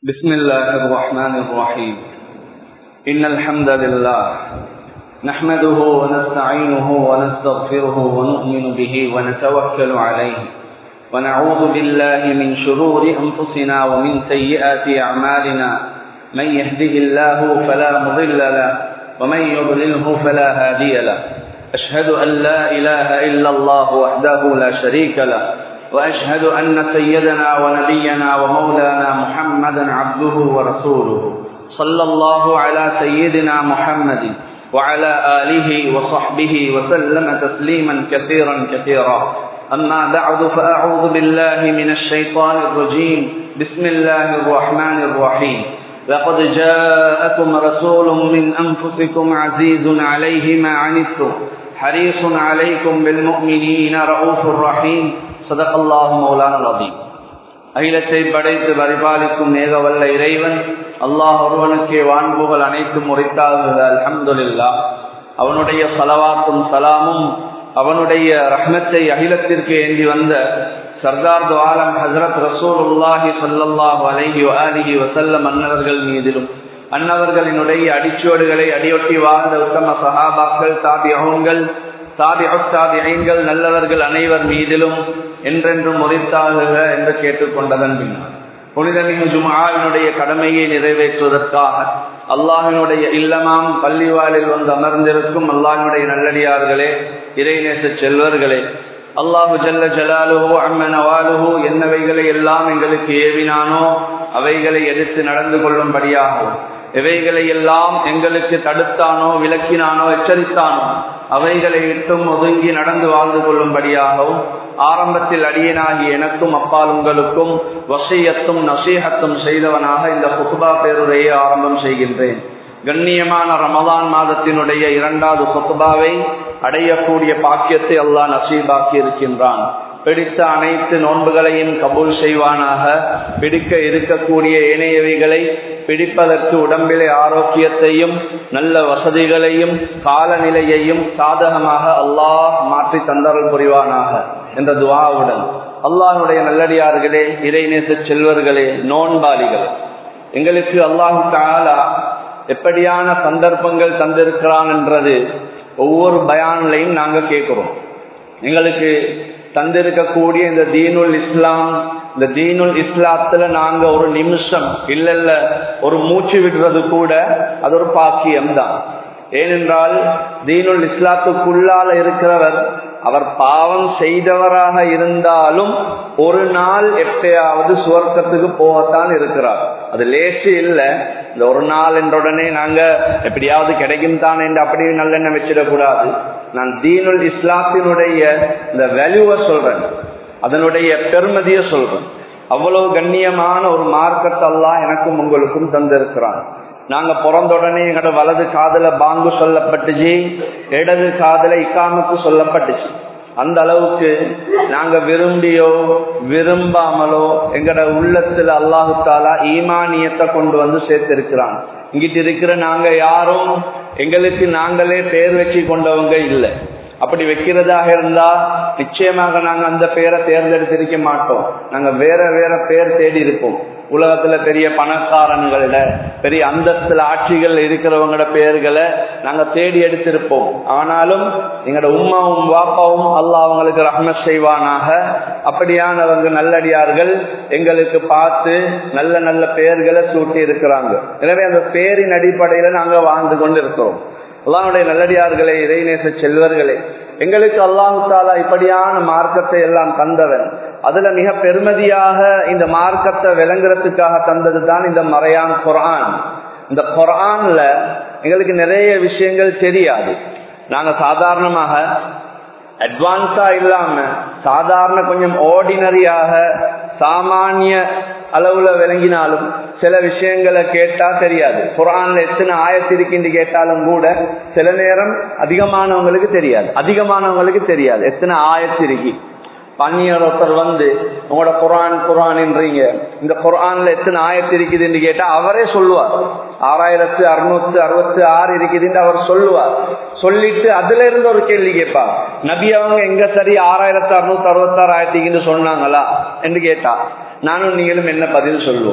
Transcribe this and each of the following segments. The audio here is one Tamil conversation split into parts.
بسم الله الرحمن الرحيم إن الحمد لله نحمده ونستعينه ونستغفره ونؤمن به ونتوكل عليه ونعوذ بالله من شرور أنفسنا ومن سيئات أعمالنا من يهده الله فلا مضل له ومن يضلله فلا هادي له أشهد أن لا إله إلا الله وحده لا شريك له وأشهد أن سيدنا ونبينا ومولانا محمدا عبده ورسوله صلى الله على سيدنا محمد وعلى آله وصحبه وسلم تسليما كثيرا كثيرا أما بعد فأعوذ بالله من الشيطان الرجيم بسم الله الرحمن الرحيم لقد جاءكم رسول من أنفسكم عزيز عليه ما عنتم حريص عليكم بالمؤمنين رؤوف رحيم صدق الله مولانا العظيم அகிலத்தை படைத்து பரிபாலிக்கும் நேகவல்ல இறைவன் அல்லாஹ் ஒருவனுக்கே வான்புகள் அனைத்தும் உரைத்தாகுக அல்ஹம்துலில்லா அவனுடைய சலவாத்தும் சலாமும் அவனுடைய ரஹ்மத்தை அகிலத்திற்கு ஏந்தி வந்த சர்தார் துவாலம் ஹசரத் ரசூல் உல்லாஹி சல்லாஹு அலஹி அலிஹி வசல்லம் அன்னவர்கள் மீதிலும் அன்னவர்களினுடைய அடிச்சுவடுகளை அடியொட்டி வாழ்ந்த உத்தம சஹாபாக்கள் தாபியகங்கள் தாபிகள் நல்லவர்கள் அனைவர் மீதிலும் என்றென்றும் முறைத்தாகுக என்று கேட்டுக்கொண்டதன் பின்னால் புனிதமிகு ஜுமாவினுடைய கடமையை நிறைவேற்றுவதற்காக அல்லாஹினுடைய இல்லமாம் பள்ளிவாலில் வந்து அமர்ந்திருக்கும் அல்லாஹினுடைய நல்லடியார்களே இறைநேச செல்வர்களே அல்லாஹு ஜல்ல ஜலாலுஹோ அம்மனவாலுஹோ என்னவைகளை எல்லாம் எங்களுக்கு ஏவினானோ அவைகளை எடுத்து நடந்து கொள்ளும்படியாகவும் எவைகளை எல்லாம் எங்களுக்கு தடுத்தானோ விளக்கினானோ எச்சரித்தானோ அவைகளை விட்டும் ஒதுங்கி நடந்து வாழ்ந்து கொள்ளும்படியாகவும் ஆரம்பத்தில் அடியனாகி எனக்கும் அப்பால் உங்களுக்கும் வசையத்தும் நசீகத்தும் செய்தவனாக இந்த புகுபா பேருரையை ஆரம்பம் செய்கின்றேன் கண்ணியமான ரமதான் மாதத்தினுடைய இரண்டாவது புகுபாவை அடையக்கூடிய பாக்கியத்தை அல்லாஹ் நசீபாக்கி இருக்கின்றான் பிடித்த அனைத்து நோன்புகளையும் கபூல் செய்வானாக பிடிக்க இருக்கக்கூடிய ஏனையவைகளை பிடிப்பதற்கு உடம்பிலே ஆரோக்கியத்தையும் நல்ல வசதிகளையும் காலநிலையையும் சாதகமாக அல்லாஹ் மாற்றி தந்தரல் புரிவானாக என்ற துவாவுடன் அல்லாஹுடைய நல்லடியார்களே இறைநேச செல்வர்களே நோன்பாளிகளே எங்களுக்கு அல்லாஹு தாலா எப்படியான சந்தர்ப்பங்கள் தந்திருக்கிறான் என்றது ஒவ்வொரு பயான்லையும் நாங்கள் கேட்கிறோம் எங்களுக்கு தந்திருக்கக்கூடிய இந்த தீனுல் இஸ்லாம் இந்த தீனுல் இஸ்லாத்துல நாங்க ஒரு நிமிஷம் இல்ல இல்ல ஒரு மூச்சு விடுறது கூட அது ஒரு பாக்கியம் தான் ஏனென்றால் தீனுல் இஸ்லாத்துக்குள்ளால இருக்கிறவர் அவர் பாவம் செய்தவராக இருந்தாலும் ஒரு நாள் எப்பயாவது சுவர்க்கத்துக்கு போகத்தான் இருக்கிறார் அது லேசு இல்லை இந்த ஒரு நாள் என்றுடனே நாங்க எப்படியாவது கிடைக்கும் தான் என்று அப்படி நல்லெண்ணம் வச்சிடக்கூடாது நான் தீனுல் இஸ்லாத்தினுடைய இந்த வேல்யூவை சொல்றேன் அதனுடைய பெருமதியை சொல்றேன் அவ்வளவு கண்ணியமான ஒரு மார்க்கத்தை எல்லாம் எனக்கும் உங்களுக்கும் தந்திருக்கிறான் நாங்க பிறந்த உடனே எங்களோட வலது காதல பாங்கு சொல்லப்பட்டுச்சு இடது காதல இக்காமுக்கு சொல்லப்பட்டுச்சு அந்த அளவுக்கு நாங்க விரும்பியோ விரும்பாமலோ எங்கட உள்ளத்துல அல்லாஹு தாலா ஈமானியத்தை கொண்டு வந்து சேர்த்திருக்கிறான் இங்கிட்டு இருக்கிற நாங்க யாரும் எங்களுக்கு நாங்களே பேர் வச்சு கொண்டவங்க இல்லை அப்படி வைக்கிறதாக இருந்தா நிச்சயமாக நாங்க அந்த பேரை தேர்ந்தெடுத்திருக்க மாட்டோம் நாங்க வேற வேற பேர் தேடி இருப்போம் உலகத்துல பெரிய பணக்காரன்கள பெரிய அந்தஸ்துல ஆட்சிகள் இருக்கிறவங்களோட பெயர்களை நாங்க தேடி எடுத்திருப்போம் ஆனாலும் எங்களோட உமாவும் வாப்பாவும் அல்லா அவங்களுக்கு ரஹ்மத் செய்வானாக அப்படியானவங்க நல்லடியார்கள் எங்களுக்கு பார்த்து நல்ல நல்ல பெயர்களை சூட்டி இருக்கிறாங்க எனவே அந்த பேரின் அடிப்படையில நாங்க வாழ்ந்து கொண்டு இருக்கிறோம் அல்லாவுடைய நல்லடியார்களே இறைநேச செல்வர்களே எங்களுக்கு அல்லாஹு தாலா இப்படியான மார்க்கத்தை எல்லாம் தந்தவன் அதுல மிக பெருமதியாக இந்த மார்க்கத்தை விளங்குறதுக்காக தந்தது தான் இந்த மறையான் குரான் இந்த குரான்ல எங்களுக்கு நிறைய விஷயங்கள் தெரியாது நாங்க சாதாரணமாக அட்வான்ஸா இல்லாம சாதாரண கொஞ்சம் ஆர்டினரியாக சாமானிய அளவுல விளங்கினாலும் சில விஷயங்களை கேட்டா தெரியாது குரான்ல எத்தனை ஆயத்திருக்கின்று கேட்டாலும் கூட சில நேரம் அதிகமானவங்களுக்கு தெரியாது அதிகமானவங்களுக்கு தெரியாது எத்தனை ஆயத்திருக்கி பன்னியர் ஒருத்தர் வந்து உங்களோட குரான் குரான்ன்றீங்க இந்த குரான்ல எத்தனை ஆயத்து இருக்குதுன்னு கேட்டா அவரே சொல்லுவார் ஆறாயிரத்து அறுநூத்து அறுபத்தி ஆறு இருக்குதுன்னு அவர் சொல்லுவார் சொல்லிட்டு அதுல இருந்து ஒரு கேள்வி கேட்பார் நபி அவங்க எங்க சரி ஆறாயிரத்து அறுநூத்தி அறுபத்தி ஆறு ஆயிரத்திக்குன்னு சொன்னாங்களா என்று கேட்டா நானும் நீங்களும் என்ன பதில் சொல்லுவோம்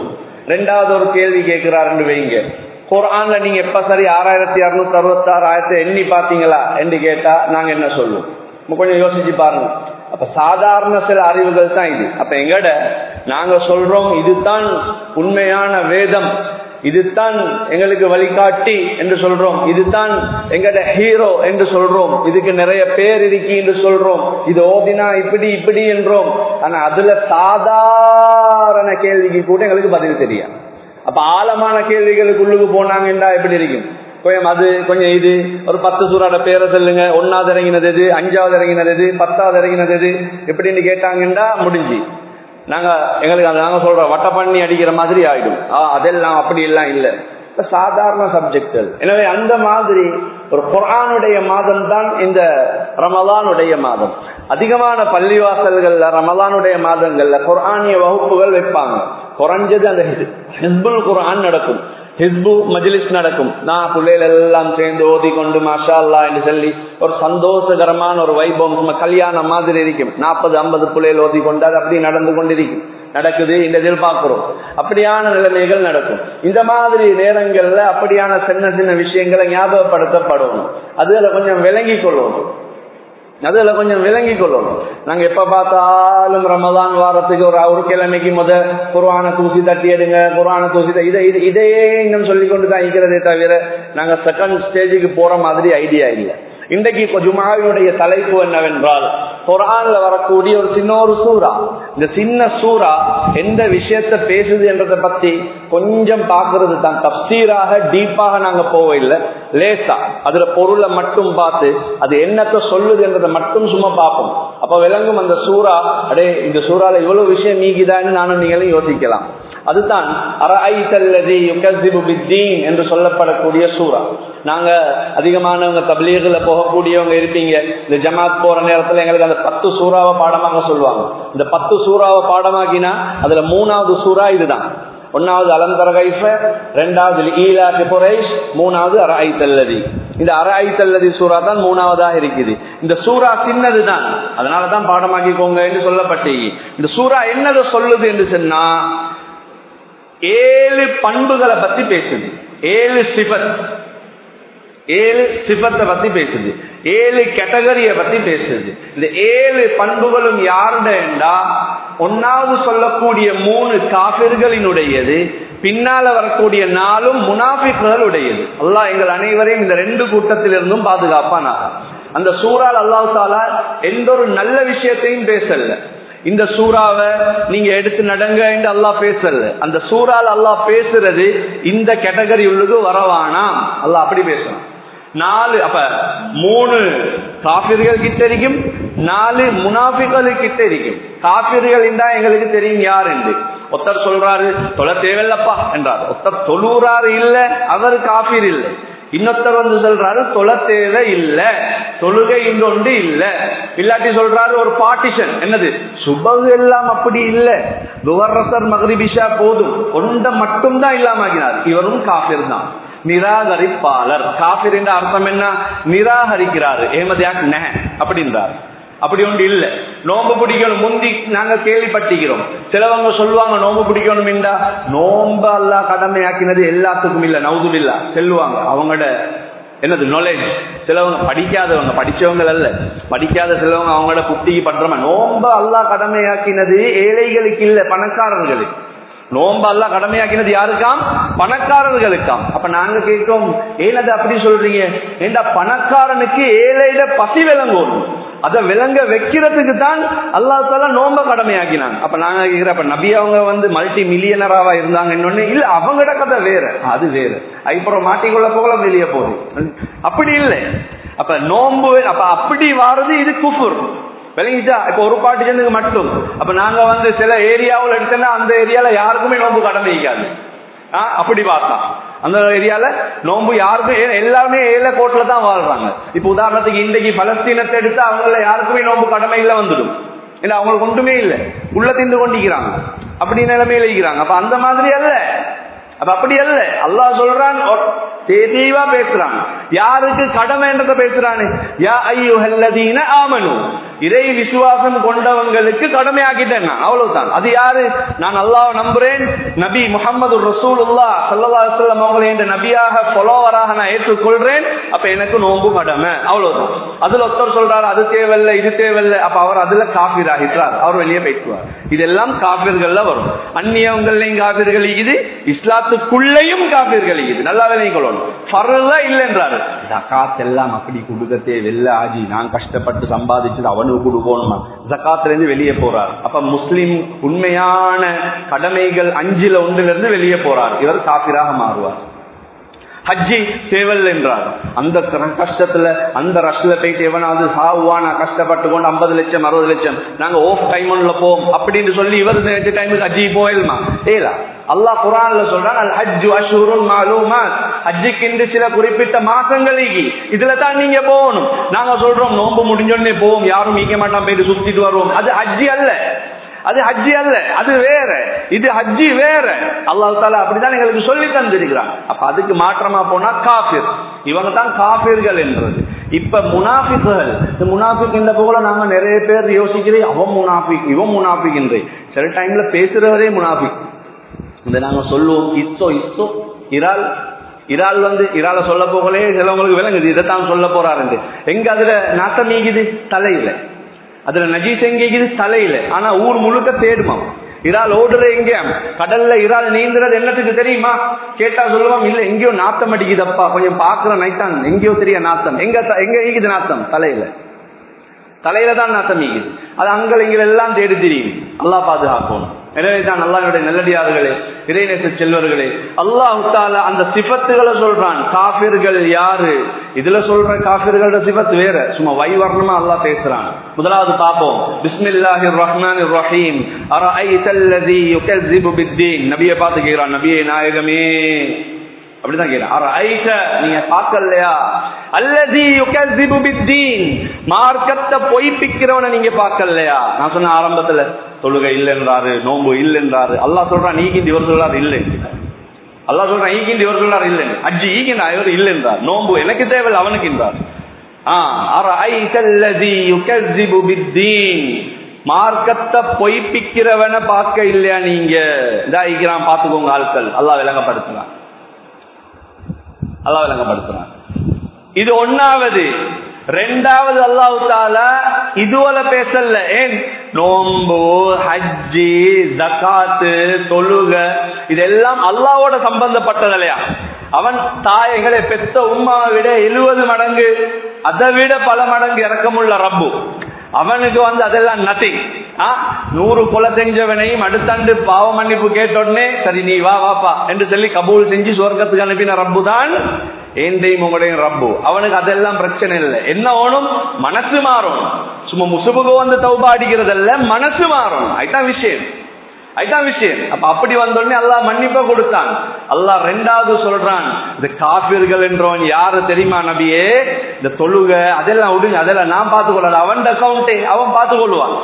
ரெண்டாவது ஒரு கேள்வி கேட்கிறாருன்னு வைங்க குரான்ல நீங்க எப்ப சரி ஆறாயிரத்தி அறுநூத்தி அறுபத்தி ஆறு ஆயிரத்தி எண்ணி பாத்தீங்களா என்று கேட்டா நாங்க என்ன சொல்லுவோம் நம்ம கொஞ்சம் யோசிச்சு பாருங்க அப்ப சாதாரண சில அறிவுகள் தான் இது அப்ப எங்கட நாங்க சொல்றோம் இதுதான் உண்மையான வேதம் இதுதான் எங்களுக்கு வழிகாட்டி என்று சொல்றோம் இதுதான் எங்கட ஹீரோ என்று சொல்றோம் இதுக்கு நிறைய பேர் இருக்கு என்று சொல்றோம் இது ஓதினா இப்படி இப்படி என்றோம் ஆனா அதுல சாதாரண கேள்விக்கு கூட எங்களுக்கு பதில் தெரியாது அப்ப ஆழமான கேள்விகளுக்கு உள்ளுக்கு போனாங்கன்னா எப்படி இருக்கும் கொஞ்சம் அது கொஞ்சம் இது ஒரு பத்து சூறாட பேரை சொல்லுங்க ஒன்னாவது இறங்கினது எது அஞ்சாவது இறங்கினது எது பத்தாவது இறங்கினது எது எப்படின்னு கேட்டாங்கன்னா முடிஞ்சு நாங்க எங்களுக்கு அது நாங்க சொல்றோம் வட்ட பண்ணி அடிக்கிற மாதிரி ஆயிடும் அதெல்லாம் அப்படி எல்லாம் இல்லை சாதாரண சப்ஜெக்ட்கள் எனவே அந்த மாதிரி ஒரு குரானுடைய மாதம் தான் இந்த ரமலானுடைய மாதம் அதிகமான பள்ளிவாசல்கள்ல ரமலானுடைய மாதங்கள்ல குரானிய வகுப்புகள் வைப்பாங்க குறைஞ்சது அந்த ஹிஸ்புல் குரான் நடக்கும் ஹிஸ்பு மஜ்லிஸ் நடக்கும் நான் பிள்ளைகள் எல்லாம் சேர்ந்து ஓதி கொண்டு மாஷா அல்லா என்று சொல்லி ஒரு சந்தோஷகரமான ஒரு வைபவம் கல்யாணம் மாதிரி இருக்கும் நாற்பது ஐம்பது பிள்ளைகள் ஓதி கொண்டு அது அப்படி நடந்து கொண்டிருக்கும் நடக்குது இந்த இதில் பார்க்கிறோம் அப்படியான நிலைமைகள் நடக்கும் இந்த மாதிரி நேரங்கள்ல அப்படியான சின்ன சின்ன விஷயங்களை ஞாபகப்படுத்தப்படணும் அதுல கொஞ்சம் விளங்கி கொள்ளணும் அதுல கொஞ்சம் விளங்கி கொள்ளணும் நாங்க எப்ப பார்த்தாலும் ரமதான் வாரத்துக்கு ஒரு ஒரு கிழமைக்கு முத குரான தூசி தட்டி எடுங்க குரான தூசி இதை இது இதையே இன்னும் சொல்லி கொண்டு தான் இருக்கிறதே தவிர நாங்க செகண்ட் ஸ்டேஜுக்கு போற மாதிரி ஐடியா இல்லை இன்றைக்கு ஜுமாவினுடைய தலைப்பு என்னவென்றால் குரான்ல வரக்கூடிய ஒரு சின்ன ஒரு சூறா இந்த சின்ன சூறா எந்த விஷயத்த பேசுது என்றதை பத்தி கொஞ்சம் பாக்குறது தான் தப்சீராக டீப்பாக நாங்க போவில்லை லேசா அதுல பொருளை மட்டும் பார்த்து அது என்னத்த சொல்லுது என்றதை மட்டும் சும்மா பார்ப்போம் அப்ப விளங்கும் அந்த சூறா அடே இந்த சூறால இவ்வளவு விஷயம் நீங்கிதான்னு நானும் நீங்களும் யோசிக்கலாம் அதுதான் என்று சொல்லப்படக்கூடிய சூறா நாங்க அதிகமானவங்க தபிலீகுல போகக்கூடியவங்க இருப்பீங்க இந்த ஜமாத் போற நேரத்துல எங்களுக்கு அந்த பத்து சூறாவை பாடமாக சொல்லுவாங்க இந்த பத்து சூறாவை பாடமாக்கினா அதுல மூணாவது சூறா இதுதான் ஒன்னாவது அலந்தர கைஃப ரெண்டாவது ஈலாக்கு புரைஷ் மூணாவது அரை தல்லதி இந்த அரை தல்லதி சூறா தான் மூணாவதாக இருக்குது இந்த சூறா சின்னது தான் அதனாலதான் பாடமாக்கிக்கோங்க என்று சொல்லப்பட்டீங்க இந்த சூறா என்னதை சொல்லுது என்று சொன்னா ஏழு பண்புகளை பத்தி பேசுது ஏழு சிபத் ஏழு சிபத்தை பத்தி பேசுது ஏழு கேட்டகரிய பத்தி பேசுது இந்த ஏழு பண்புகளும் யாருடா ஒன்னாவது சொல்லக்கூடிய மூணு காபிர்களினுடையது பின்னால வரக்கூடிய நாளும் முனாபிக்குகள் உடையது அல்லாஹ் எங்கள் அனைவரையும் இந்த ரெண்டு கூட்டத்திலிருந்தும் பாதுகாப்பானாக அந்த சூறால் அல்லாஹ் தாலா எந்த ஒரு நல்ல விஷயத்தையும் பேசல இந்த சூறாவை நீங்க எடுத்து நடங்க என்று அல்லாஹ் பேசல அந்த சூறால் அல்லாஹ் பேசுறது இந்த கேட்டகரி உள்ளது வரவானாம் அல்லாஹ் அப்படி பேசணும் நாலு அப்ப மூணு காபிர்கள் கிட்ட இருக்கும் நாலு முனாபிகள் கிட்ட இருக்கும் காபிர்கள் என்றா எங்களுக்கு தெரியும் யார் என்று ஒருத்தர் சொல்றாரு தொலை தேவையில்லப்பா என்றார் ஒருத்தர் தொழுறாரு இல்ல அவர் காபீர் இல்லை இன்னொருத்தர் வந்து சொல்றாரு தொலை தேவை இல்ல தொழுகை இன்னொன்று இல்ல இல்லாட்டி சொல்றாரு ஒரு பார்ட்டிஷன் என்னது சுபகு எல்லாம் அப்படி இல்ல துவர்ரசர் மகரிபிஷா போதும் ஒன்றை மட்டும்தான் இல்லாமக்கினார் இவரும் காபிர் தான் நிராகரிப்பாளர் காபிர் என்ற அர்த்தம் என்ன நிராகரிக்கிறாரு ஏமதியாக் நெ அப்படின்றார் அப்படி ஒன்று இல்ல நோம்பு பிடிக்கணும் முந்தி நாங்க கேள்விப்பட்டிக்கிறோம் சிலவங்க சொல்லுவாங்க நோம்பு பிடிக்கணும் என்றா நோம்பு அல்லா கடமையாக்கினது எல்லாத்துக்கும் இல்ல நவுதும் இல்ல செல்லுவாங்க அவங்களோட என்னது நாலேஜ் சிலவங்க படிக்காதவங்க படிச்சவங்க அல்ல படிக்காத சிலவங்க அவங்களோட குட்டிக்கு பண்றமா நோம்ப அல்லா கடமையாக்கினது ஏழைகளுக்கு இல்ல பணக்காரர்களுக்கு நோம்பு அல்லா கடமையாக்கினது யாருக்காம் பணக்காரர்களுக்காம் அப்ப நாங்க கேட்கோம் ஏனது அப்படி சொல்றீங்க ஏண்டா பணக்காரனுக்கு ஏழையில பசி விளங்கும் அத விளங்க வைக்கிறதுக்கு தான் அல்லா தால நோம்ப கடமையாக்கினாங்க அப்ப நாங்க கேட்கிற அப்ப நபி அவங்க வந்து மல்டி மில்லியனராவா இருந்தாங்க இன்னொன்னு இல்ல அவங்களோட கதை வேற அது வேற அப்புறம் மாட்டிக்கொள்ள போகல வெளியே போகுது அப்படி இல்லை அப்ப நோம்பு அப்ப அப்படி வாரது இது குஃபுர் விளங்கிட்டா இப்ப ஒரு பாட்டு சேர்ந்துக்கு மட்டும் அப்ப நாங்க வந்து சில ஏரியாவில் எடுத்தோம்னா அந்த ஏரியால யாருக்குமே நோம்பு கடமை வைக்காது அப்படி பார்த்தா அந்த ஏரியால நோம்பு யாருக்கும் எல்லாருமே ஏழை கோட்டில தான் வாழ்றாங்க இப்ப உதாரணத்துக்கு இன்றைக்கு பலஸ்தீனத்தை எடுத்து அவங்கள யாருக்குமே நோம்பு கடமை இல்ல வந்துடும் இல்ல அவங்களுக்கு ஒன்றுமே இல்லை உள்ள திண்டு கொண்டிருக்கிறாங்க அப்படி நிலைமையில இருக்கிறாங்க அப்ப அந்த மாதிரி அல்ல அப்ப அப்படி அல்ல அல்லாஹ் சொல்றான் தெளிவா பேசுறான் யாருக்கு கடமைன்றத பேசுறானு யா ஐயுஹல்லதீன ஆமனு இறை விசுவாசம் கொண்டவங்களுக்கு கடமையாக்கிட்டேன் நான் அவ்வளவுதான் அது யாரு நான் அல்லாஹ் நம்புறேன் நபி முகமது ரசூலுல்லா சல்லா செல்லம் அவங்களை என்ற நபியாக பொலோவராக நான் ஏற்றுக்கொள்றேன் அப்ப எனக்கு நோன்பு கடமை அவ்வளவுதான் அதுல ஒருத்தர் சொல்றாரு அது தேவையில்லை இது தேவையில்லை அப்ப அவர் அதுல காபீர் ஆகிட்டார் அவர் வெளியே போயிட்டுவார் இதெல்லாம் காபீர்கள்ல வரும் அந்நியவங்களையும் காபீர்கள் இது இஸ்லாத்துக்குள்ளேயும் காபீர்கள் இது நல்லா விலையும் கொள்ளணும் ஃபர்ல இல்லைன்றாரு ஜகாத் எல்லாம் அப்படி கொடுக்க தேவையில்லை ஆஜி நான் கஷ்டப்பட்டு சம்பாதிச்சது அவனுக்கு கொடுக்கணுமா ஜக்காத்துல இருந்து வெளியே போறார் அப்ப முஸ்லிம் உண்மையான கடமைகள் அஞ்சுல ஒன்றுல இருந்து வெளியே போறார் இவர் காபிராக மாறுவார் ஹஜ்ஜி தேவல் என்றார் அந்த கஷ்டத்துல அந்த ரஷ்ல போயிட்டு எவனாவது சாவுவா நான் கஷ்டப்பட்டு கொண்டு ஐம்பது லட்சம் அறுபது லட்சம் நாங்க ஓஃப் டைம் ஒன்ல போவோம் அப்படின்னு சொல்லி இவர் இந்த டைமுக்கு ஹஜ்ஜி போயிடுமா ஏலா அல்லாஹ் குரான்ல சொல்றான் அல் ஹஜ்ஜு அஷூருல் மாலூமாத் ஹஜ்ஜுக்கு சில குறிப்பிட்ட மாசங்களுக்கு இதுல தான் நீங்க போகணும் நாங்க சொல்றோம் நோன்பு முடிஞ்சோடனே போவோம் யாரும் மீக்க மாட்டான் போயிட்டு சுத்திட்டு வருவோம் அது ஹஜ்ஜி அல்ல அது ஹஜ்ஜி அல்ல அது வேற இது ஹஜ்ஜி வேற அல்லாஹ் தாலா அப்படிதான் எங்களுக்கு சொல்லி தந்திருக்கிறான் அப்ப அதுக்கு மாற்றமா போனா காபிர் இவங்க தான் காபிர்கள் என்றது இப்ப முனாபிக்குகள் இந்த முனாபிக் இந்த போல நாங்க நிறைய பேர் யோசிக்கிறேன் அவன் முனாபிக் இவன் முனாபிக் என்று சில டைம்ல பேசுறவரே முனாபிக் இந்த நாங்க சொல்லுவோம் இஸ்ஸோ இஸ்ஸோ இறால் இறால் வந்து இறால சொல்ல போகலே சிலவங்களுக்கு விளங்குது இதைத்தான் சொல்ல போறாரு எங்க அதுல நாட்டம் நீங்குது தலையில அதுல நஜீஸ் எங்கேக்குது தலையில ஆனா ஊர் முழுக்க தேடுமா இறால் ஓடுற எங்க கடல்ல இறால் நீந்துறது என்னத்துக்கு தெரியுமா கேட்டா சொல்லுவான் இல்ல எங்கேயோ நாத்தம் அடிக்குதப்பா கொஞ்சம் பாக்குற நைட்டான் எங்கேயோ தெரிய நாத்தம் எங்க எங்க ஈக்குது நாத்தம் தலையில தலையில தான் நாத்தம் ஈக்குது அது அங்கள் இங்க எல்லாம் தேடி தெரியும் அல்லா பாதுகாக்கணும் எனவே தான் அல்லாஹ்வுடைய நல்லடியார்களே இறைநேச செல்வர்களே அல்லாஹ் தால அந்த சிபத்துகளை சொல்றான் காபிர்கள் யாரு இதுல சொல்ற காபிர்களோட சிபத் வேற சும்மா வைவர்ணமா அல்லாஹ் பேசுறான் முதலாவது பாப்போம் பிஸ்மில்லாஹிர் ரஹ்மானிர் ரஹீம் அரஐதல்லதி யுகஸிபு பித்தீன் நபியை பார்த்து கேக்குறான் நபியே நாயகமே அப்படிதான் கேட்கிறேன் அர ஐட்ட நீங்க பார்க்கலையா அல்லதி யுகஸிபு பித்தீன் மார்க்கத்தை பொய்ப்பிக்கிறவனை நீங்க பார்க்கலையா நான் சொன்ன ஆரம்பத்துல தொழுகை இல்லைன்றாரு நோன்பு இல்லைன்றாரு அல்லாஹ் சொல்றான் நீக்கிண்டு இவர் சொல்றாரு இல்லை அல்லாஹ் சொல்றான் ஈகிண்டு இவர் சொல்றாரு இல்லை அஜி ஈகிண்டா இவர் இல்லைன்றார் நோன்பு எனக்கு தேவையில்லை அவனுக்கு என்றார் மார்க்கத்தை பொய்ப்பிக்கிறவனை பார்க்க இல்லையா நீங்க இதாகிறான் பாத்துக்கோங்க ஆட்கள் அல்லாஹ் விளங்கப்படுத்துறான் அல்லாஹ் விளங்கப்படுத்துறான் இது ஒன்னாவது ரெண்டாவது அல்லாஹு தாலா இதுவல பேசல ஏன் நோம்பு ஹஜ்ஜி ஜக்காத்து தொழுக இதெல்லாம் அல்லாவோட சம்பந்தப்பட்டது இல்லையா அவன் தாயங்களை பெத்த உமாவை விட எழுபது மடங்கு அதை விட பல மடங்கு இறக்கமுள்ள ரப்பு அவனுக்கு வந்து அதெல்லாம் நத்திங் நூறு கொலை செஞ்சவனையும் அடுத்தாண்டு பாவ மன்னிப்பு கேட்டோடனே சரி நீ வா வாப்பா என்று சொல்லி கபூல் செஞ்சு சுவர்க்கத்துக்கு அனுப்பின ரப்பு தான் ஏந்தையும் உங்களுடைய ரப்பு அவனுக்கு அதெல்லாம் பிரச்சனை இல்லை என்ன ஓணும் மனசு மாறும் சும்மா முசுபுக்கு வந்து தௌபா அடிக்கிறதல்ல மனசு மாறும் அதுதான் விஷயம் அதுதான் விஷயம் அப்ப அப்படி வந்தோடனே அல்லாஹ் மன்னிப்ப கொடுத்தான் அல்லாஹ் ரெண்டாவது சொல்றான் இந்த காபிர்கள் என்றவன் யாரு தெரியுமா நபியே இந்த தொழுக அதெல்லாம் விடுங்க அதெல்லாம் நான் பார்த்து கொள்ளல அவன் அக்கௌண்டே அவன் பார்த்து கொள்வான்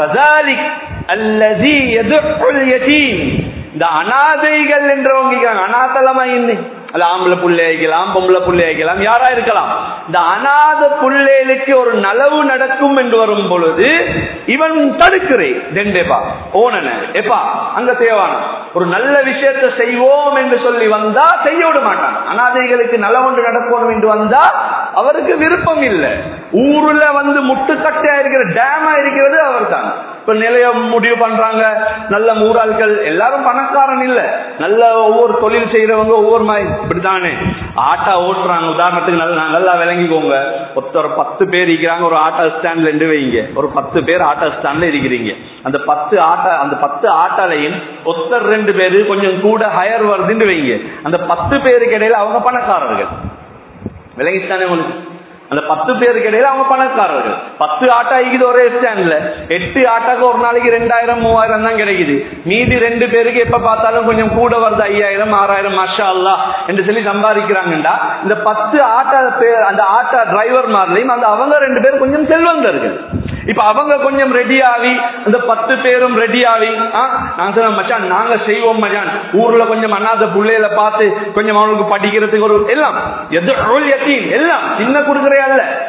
இந்த அனாதைகள் என்றவங்க அனாதலமா இன்னும் அது ஆம்பளை புள்ளை ஆகிக்கலாம் பொம்பளை புள்ளை ஆகிக்கலாம் யாரா இருக்கலாம் இந்த அநாத புள்ளைகளுக்கு ஒரு நலவு நடக்கும் என்று வரும் பொழுது இவன் தடுக்கிறேன் தெண்டேப்பா ஓனன எப்பா அங்க தேவான ஒரு நல்ல விஷயத்தை செய்வோம் என்று சொல்லி வந்தா செய்ய விட மாட்டான் அனாதைகளுக்கு நலவொன்று நடக்கணும் என்று வந்தா அவருக்கு விருப்பம் இல்லை ஊர்ல வந்து முட்டுக்கட்டையா இருக்கிற டேமா இருக்கிறது அவர் தான் இப்ப நிலைய முடிவு பண்றாங்க நல்ல மூராள்கள் எல்லாரும் பணக்காரன் இல்ல நல்ல ஒவ்வொரு தொழில் செய்யறவங்க ஒவ்வொரு மாதிரி இப்படித்தானே ஆட்டா ஓட்டுறாங்க உதாரணத்துக்கு நல்லா நல்லா விளங்கிக்கோங்க ஒருத்தர் பத்து பேர் இருக்கிறாங்க ஒரு ஆட்டோ ஸ்டாண்ட்ல இருந்து வைங்க ஒரு பத்து பேர் ஆட்டோ ஸ்டாண்ட்ல இருக்கிறீங்க அந்த பத்து ஆட்டா அந்த பத்து ஆட்டாலையும் ஒருத்தர் ரெண்டு பேரு கொஞ்சம் கூட ஹயர் வருதுன்னு வைங்க அந்த பத்து பேருக்கு இடையில அவங்க பணக்காரர்கள் விளங்கித்தானே உங்களுக்கு அந்த பத்து பேருக்கு இடையில அவங்க பணக்காரர்கள் பத்து ஆட்டா இருக்குது ஒரே ஸ்டாண்ட்ல எட்டு ஆட்டாக்கு ஒரு நாளைக்கு ரெண்டாயிரம் மூவாயிரம் தான் கிடைக்குது மீதி ரெண்டு பேருக்கு எப்ப பார்த்தாலும் கொஞ்சம் கூட வருது ஐயாயிரம் ஆறாயிரம் மஷா அல்லா என்று சொல்லி சம்பாதிக்கிறாங்கடா இந்த பத்து ஆட்டா அந்த ஆட்டா டிரைவர் மாதிரிலையும் அந்த அவங்க ரெண்டு பேரும் கொஞ்சம் செல்வந்தர்கள் இப்ப அவங்க கொஞ்சம் ரெடி ஆகி அந்த பத்து பேரும் ரெடி ஆகி நான் சொன்ன மச்சான் நாங்க செய்வோம் மச்சான் ஊர்ல கொஞ்சம் அண்ணாத பிள்ளைகளை பார்த்து கொஞ்சம் அவனுக்கு படிக்கிறதுக்கு ஒரு எல்லாம் எது எல்லாம் சின்ன கொடுக்குறே அல்ல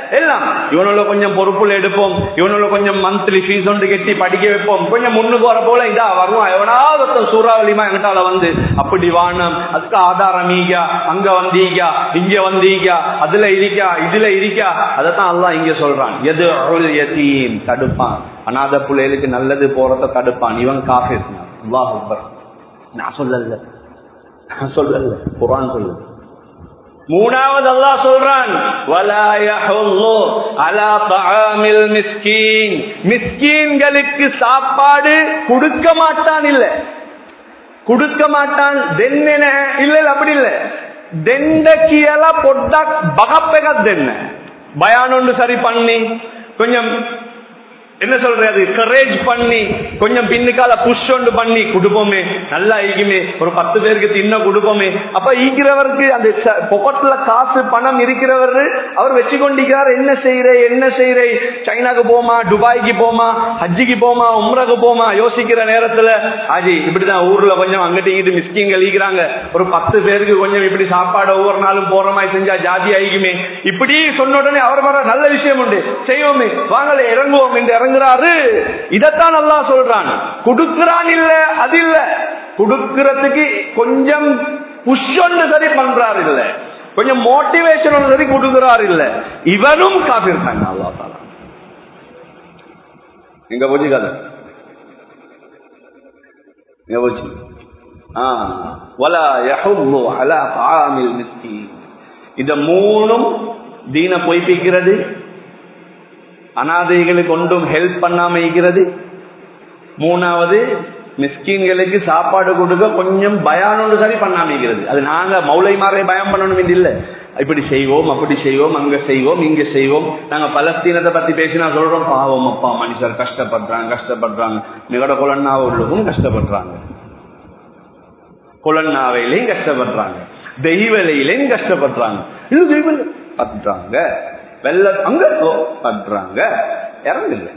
எல்லாம் இவனுள்ள கொஞ்சம் பொறுப்புல எடுப்போம் இவனுள்ள கொஞ்சம் மந்த்லி ஃபீஸ் ஒன்று கட்டி படிக்க வைப்போம் கொஞ்சம் முன்னுக்கு வர போல இதா வருவான் எவனாவது ஒருத்தன் சூறாவளிமா எங்கிட்டால வந்து அப்படி வானம் அதுக்கு ஆதாரம் ஈகா அங்க வந்தீங்க இங்க வந்தீங்க அதுல இருக்கா இதுல இருக்கா அதத்தான் அல்லாஹ் இங்க சொல்றான் எது அருள் யதீம் தடுப்பான் அநாத பிள்ளைகளுக்கு நல்லது போறத தடுப்பான் இவன் காஃபி அல்லாஹ் அக்பர் நான் சொல்லல நான் சொல்லல குரான் சொல்லுது மூணாவது அல்லாஹ் சொல்றான் வலா யஹுல்லு அலா தஆமில் மிஸ்கீன் மிஸ்கீன்களுக்கு சாப்பாடு கொடுக்க மாட்டான் இல்ல கொடுக்க மாட்டான் தென்னென இல்ல இல்ல அப்படி இல்ல தெண்டக்கியல பொட்டா பகப்பெக தென்ன பயானொன்று சரி பண்ணி கொஞ்சம் என்ன சொல்றது கரேஜ் பண்ணி கொஞ்சம் பின்னுக்கால புஷ் ஒன்று பண்ணி கொடுப்போமே நல்லா ஈக்குமே ஒரு பத்து பேருக்கு தின்ன கொடுப்போமே அப்ப ஈக்கிறவருக்கு அந்த பொக்கெட்ல காசு பணம் இருக்கிறவர் அவர் வச்சு கொண்டிருக்கிறார் என்ன செய்யற என்ன செய்யற சைனாக்கு போமா துபாய்க்கு போமா ஹஜ்ஜிக்கு போமா உம்ரக்கு போமா யோசிக்கிற நேரத்துல ஆஜி இப்படிதான் ஊர்ல கொஞ்சம் அங்கிட்டு இங்கிட்டு மிஸ்கிங்க ஈக்கிறாங்க ஒரு பத்து பேருக்கு கொஞ்சம் இப்படி சாப்பாடு ஒவ்வொரு நாளும் போற மாதிரி செஞ்சா ஜாதி ஆகிக்குமே இப்படி சொன்ன உடனே அவர் வர நல்ல விஷயம் உண்டு செய்வோமே வாங்கல இறங்குவோம் என்று இறங்குறாரு இதத்தான் நல்லா சொல்றான் கொடுக்கிறான் இல்ல அது இல்ல கொடுக்கறதுக்கு கொஞ்சம் புஷொன்னு சரி பண்றாரு இல்ல கொஞ்சம் மோட்டிவேஷன் சரி கொடுக்கிறாரு இல்ல இவனும் காப்பிருக்காங்க அல்லா தாலா எங்க போச்சு கதை எங்க போச்சு இந்த மூணும் தீன பொய்ப்பிக்கிறது அனாதைகளுக்கு ஒன்றும் ஹெல்ப் பண்ணாம இருக்கிறது மூணாவது மிஸ்கீன்களுக்கு சாப்பாடு கொடுக்க கொஞ்சம் பயானோடு சரி பண்ணாம இருக்கிறது அது நாங்க மௌலை மாறை பயம் பண்ணணும் இல்ல இப்படி செய்வோம் அப்படி செய்வோம் அங்க செய்வோம் இங்க செய்வோம் நாங்க பலஸ்தீனத்தை பத்தி பேசினா சொல்றோம் பாவம் அப்பா மனுஷர் கஷ்டப்படுறாங்க கஷ்டப்படுறாங்க நிகட குலன்னாவ உள்ளவும் கஷ்டப்படுறாங்க குலன்னாவையிலையும் கஷ்டப்படுறாங்க தெய்வலையிலையும் கஷ்டப்படுறாங்க இது தெய்வம் பார்த்துட்டாங்க வெள்ள அங்க பண்றாங்க இறங்குல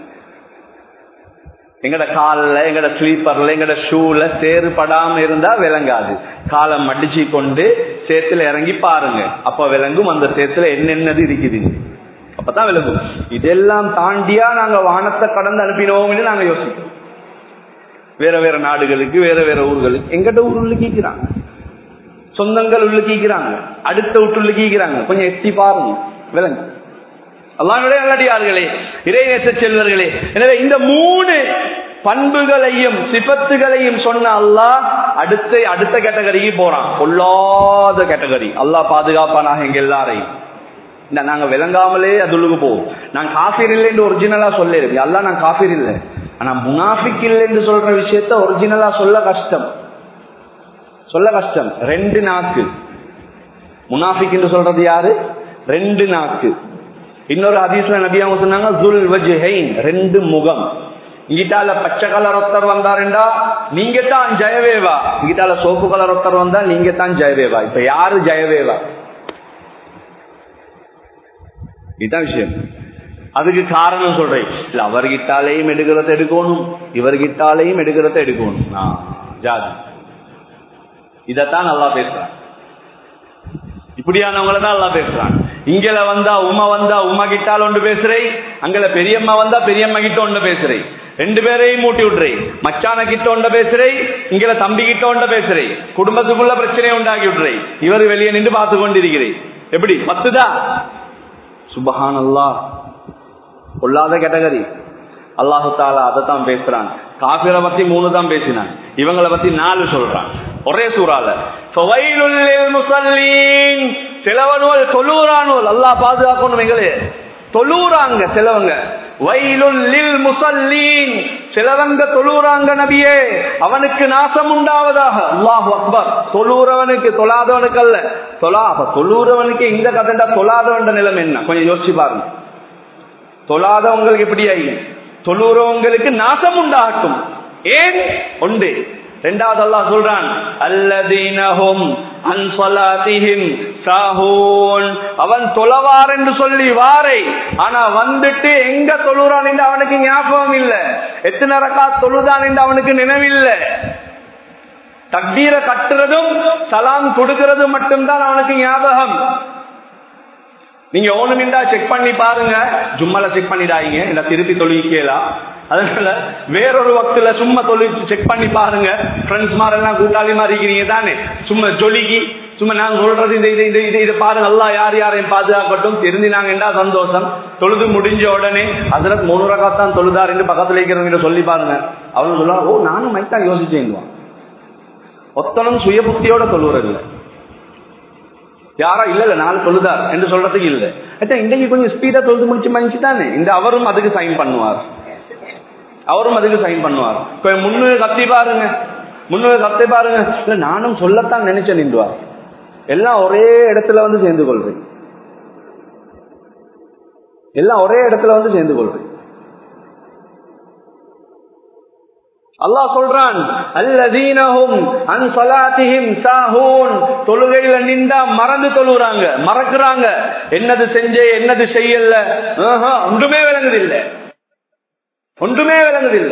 எங்கட காலில் எங்கட ஸ்லீப்பர்ல எங்கட ஷூல சேறு படாம இருந்தா விளங்காது காலம் மடிச்சு கொண்டு சேத்துல இறங்கி பாருங்க அப்ப விளங்கும் அந்த சேத்துல என்னென்னது இருக்குது அப்பதான் விளங்கும் இதெல்லாம் தாண்டியா நாங்க வானத்தை கடந்து அனுப்பினோம்னு நாங்க யோசிக்கிறோம் வேற வேற நாடுகளுக்கு வேற வேற ஊர்களுக்கு எங்கிட்ட ஊர் உள்ள கீக்கிறாங்க சொந்தங்கள் உள்ள கீக்கிறாங்க அடுத்த வீட்டுள்ள கீக்கிறாங்க கொஞ்சம் எட்டி பாருங்க விளங்கு அல்லாஹ்வுடைய நல்லடியார்களே இறைநேச செல்வர்களே எனவே இந்த மூணு பண்புகளையும் சிபத்துகளையும் சொன்ன அல்லாஹ் அடுத்த அடுத்த கேட்டகரிக்கு போறான் கொல்லாத கேட்டகரி அல்லாஹ் பாதுகாப்பானாக எங்க எல்லாரையும் இந்த நாங்க விளங்காமலே அதுள்ளுக்கு போவோம் நான் காஃபீர் இல்லைன்னு ஒரிஜினலா சொல்லிருக்கேன் அல்லா நான் காஃபீர் இல்லை ஆனா முனாஃபிக் இல்லைன்னு சொல்ற விஷயத்த ஒரிஜினலா சொல்ல கஷ்டம் சொல்ல கஷ்டம் ரெண்டு நாக்கு முனாஃபிக் என்று சொல்றது யாரு ரெண்டு நாக்கு இன்னொரு ஹதீஸ்ல நபியாங்க சொன்னாங்க ஜுல் வஜ்ஹைன் ரெண்டு முகம் இங்கிட்டால பச்சை கலர் ஒருத்தர் வந்தாருண்டா நீங்க தான் ஜெயவேவா இங்கிட்டால சோப்பு கலர் ஒருத்தர் வந்தா நீங்க தான் ஜெயவேவா இப்ப யாரு ஜெயவேவா இதுதான் விஷயம் அதுக்கு காரணம் சொல்றேன் இல்ல அவர்கிட்டாலையும் எடுக்கிறத எடுக்கணும் இவர்கிட்டாலையும் எடுக்கிறத எடுக்கணும் ஆ, ஜாதி இதத்தான் நல்லா பேசுறான் இப்படியானவங்கள தான் நல்லா பேசுறான் இங்கல வந்தா உமா வந்தா உமா கிட்டால் ஒன்று பேசுறேன் அங்கல பெரியம்மா வந்தா பெரியம்மா கிட்ட ஒன்று பேசுறேன் ரெண்டு பேரையும் மூட்டி விட்டுறேன் மச்சான கிட்ட ஒண்ட பேசுறேன் இங்கல தம்பி கிட்ட ஒண்ட பேசுறேன் குடும்பத்துக்குள்ள பிரச்சனையை உண்டாக்கி விட்டுறேன் இவர் வெளியே நின்று பார்த்து கொண்டிருக்கிறேன் எப்படி பத்துதா சுபஹான் அல்லாஹ் கொள்ளாத கேட்டகரி அல்லாஹு தாலா அதைத்தான் பேசுறான் காபிரை பத்தி மூணு தான் பேசினான் இவங்களை பத்தி நாலு சொல்றான் ஒரே சூறால ஃபவைலுல் லில் முஸல்லீன் சிலவனுவல் தொழுறானுவல் அல்லாஹ் பாதுகாக்கணும் எங்களே தொழுறாங்க சிலவங்க வைலுல் லில் முஸல்லீன் சிலவங்க தொழுறாங்க நபியே அவனுக்கு நாசம் உண்டாவதாக அல்லாஹு அக்பர் தொழுறவனுக்கு தொழாதவனுக்கு அல்ல தொழா அப்ப தொழுறவனுக்கு இந்த கதண்டா தொழாதவன் நிலைமை என்ன கொஞ்சம் யோசிச்சு பாருங்க தொழாதவங்களுக்கு எப்படி ஆகி தொழுறவங்களுக்கு நாசம் உண்டாகட்டும் ஏன் உண்டு ரெண்டாவது அல்லாஹ் சொல்றான் அல்லதீனஹும் அன் ஸலாத்திஹிம் சாஹூன் அவன் தொழவார் என்று சொல்லி வாரை ஆனா வந்துட்டு எங்க தொழுறான் என்று அவனுக்கு ஞாபகம் இல்ல எத்தனை ரக்கா தொழுதான் என்று அவனுக்கு நினைவில்லை தக்பீரை கட்டுறதும் சலாம் கொடுக்கிறதும் மட்டும்தான் அவனுக்கு ஞாபகம் நீங்க ஓணுமிண்டா செக் பண்ணி பாருங்க ஜும்மல செக் பண்ணிடாதீங்க இல்ல திருப்பி தொழிக்கலாம் அதனால வேறொரு வக்துல சும்மா தொழில் செக் பண்ணி பாருங்க ஃப்ரெண்ட்ஸ் மாதிரிலாம் கூட்டாளி மாதிரி இருக்கிறீங்க தானே சும்மா ஜொலிக்கு சும்மா நாங்க சொல்றது இந்த இது இது இது இதை பாருங்க அல்லா யார் யாரையும் பாதுகாக்கட்டும் தெரிஞ்சினாங்கண்டா சந்தோஷம் தொழுது முடிஞ்ச உடனே அதுல மூணு ரகாத்தான் தொழுதாருன்னு பக்கத்துல இருக்கிறவங்க சொல்லி பாருங்க அவங்க சொல்லுவாங்க ஓ நானும் மைத்தான் யோசிச்சேன் ஒத்தனும் சுய புத்தியோட தொழுவுறது இல்லை யாரா இல்ல இல்ல நாலு தொழுதார் என்று சொல்றதுக்கு இல்ல அச்சா இன்றைக்கு கொஞ்சம் ஸ்பீடா தொழுது முடிச்சு மனுச்சு தானே இந்த அவரும் அதுக்கு சைன் பண்ணுவார் அவரும் அதுக்கு சைன் பண்ணுவார் முன்னு கத்தி பாருங்க முன்னு கத்தி பாருங்க இல்ல நானும் சொல்லத்தான் நினைச்சேன் நின்றுவார் எல்லாம் ஒரே இடத்துல வந்து சேர்ந்து கொள்றேன் எல்லாம் ஒரே இடத்துல வந்து சேர்ந்து கொள்றேன் அல்லாஹ் சொல்றான் அல்லதீனஹும் அன் ஸலாத்திஹிம் சாஹூன் தொழுகையில நின்றா மறந்து தொழுறாங்க மறக்குறாங்க என்னது செஞ்சே என்னது செய்யல ஆஹா ஒன்றுமே விளங்குது இல்ல ஒன்றுமே விளங்குது இல்ல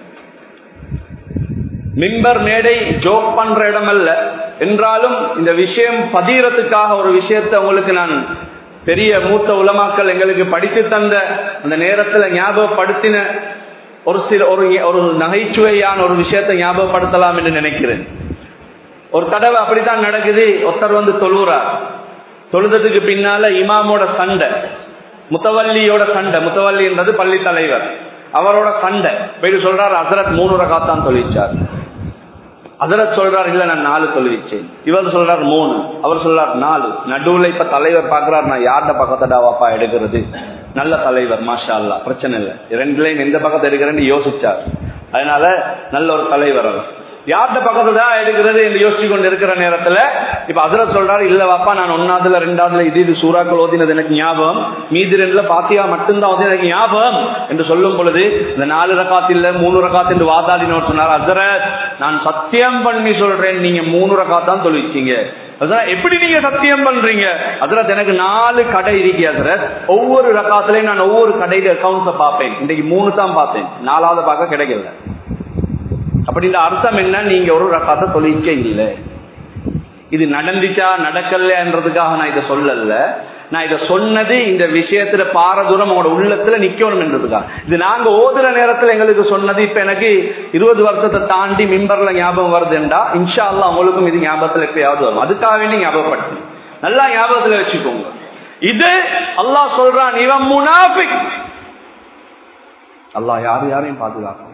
மிம்பர் மேடை ஜோக் பண்ற இடம் அல்ல என்றாலும் இந்த விஷயம் பதியறதுக்காக ஒரு விஷயத்தை உங்களுக்கு நான் பெரிய மூத்த உலமாக்கள் எங்களுக்கு படித்து தந்த அந்த நேரத்தில் ஞாபகப்படுத்தின ஒரு சில ஒரு ஒரு நகைச்சுவையான ஒரு விஷயத்தை ஞாபகப்படுத்தலாம் என்று நினைக்கிறேன் ஒரு தடவை அப்படித்தான் நடக்குது ஒருத்தர் வந்து தொழுறார் தொழுதத்துக்கு பின்னால இமாமோட சண்டை முத்தவல்லியோட சண்டை முத்தவல்லின்றது பள்ளி தலைவர் அவரோட சண்டை போயிட்டு சொல்றாரு அசரத் மூணு ரகாத்தான் தொழிச்சார் அதரத் சொல்றாரு இல்ல நான் நாலு தொழுவிச்சேன் இவர் சொல்றார் மூணு அவர் சொல்றார் நாலு நடுவுல இப்ப தலைவர் பாக்குறாரு நான் யார்ட பக்கத்தடா வாப்பா எடுக்கிறது நல்ல தலைவர் மாஷா அல்லா பிரச்சனை இல்லை ரெண்டுலையும் எந்த பக்கத்தை எடுக்கிறேன்னு யோசிச்சார் அதனால நல்ல ஒரு தலைவர் அவர் யார்கிட்ட பக்கத்துல தான் எடுக்கிறது என்று யோசிச்சு கொண்டு இருக்கிற நேரத்துல இப்ப அதுல சொல்றாரு இல்ல வாப்பா நான் ஒன்னாவதுல ரெண்டாவதுல இது இது சூறாக்கள் ஓதினது எனக்கு ஞாபகம் மீதி ரெண்டுல பாத்தியா மட்டும்தான் ஓதினது எனக்கு ஞாபகம் என்று சொல்லும் பொழுது இந்த நாலு ரகாத் இல்ல மூணு ரகாத் என்று வாதாடினோர் சொன்னார் அசரத் நான் சத்தியம் பண்ணி சொல்றேன் நீங்க மூணு ரகாத் தான் தொழிச்சீங்க அதான் எப்படி நீங்க சத்தியம் பண்றீங்க அதுல எனக்கு நாலு கடை இருக்கு அதுல ஒவ்வொரு ரகாத்துலயும் நான் ஒவ்வொரு கடையில அக்கௌண்ட்ஸ பார்ப்பேன் இன்னைக்கு மூணு தான் பார்த்தேன் நாலாவது பார்க்க கிடைக்கல அப்படின்ற அர்த்தம் என்ன நீங்க ஒரு ரகாத்த தொழிற்க இல்லை இது நடந்துச்சா நடக்கலன்றதுக்காக நான் இதை சொல்லல நான் இதை சொன்னது இந்த விஷயத்துல பாரதூரம் உங்களோட உள்ளத்துல நிக்கணும் என்றதுக்காக இது நாங்க ஓதுற நேரத்துல எங்களுக்கு சொன்னது இப்ப எனக்கு இருபது வருஷத்தை தாண்டி மிம்பர்ல ஞாபகம் வருதுண்டா இன்ஷா அல்லா உங்களுக்கும் இது ஞாபகத்துல எப்பயாவது வரும் அதுக்காக வேண்டி ஞாபகப்படுத்தி நல்லா ஞாபகத்துல வச்சுக்கோங்க இது அல்லாஹ் சொல்றான் இவன் முனாபிக் அல்லாஹ் யாரு யாரையும் பாதுகாக்கும்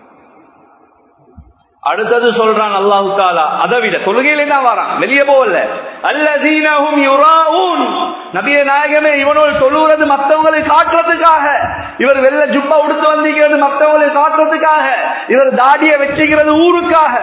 அடுத்தது சொல்றான் அல்லாஹு தாலா அதை விட தொழுகையில தான் வரான் வெளியே போகல அல்லதீனஹும் யுராஊன் நபிய நாயகமே இவனோடு தொழுகிறது மத்தவங்களை காட்டுறதுக்காக இவர் வெள்ள ஜுப்பா உடுத்து வந்திருக்கிறது மத்தவங்களை காட்டுறதுக்காக இவர் தாடிய வச்சுக்கிறது ஊருக்காக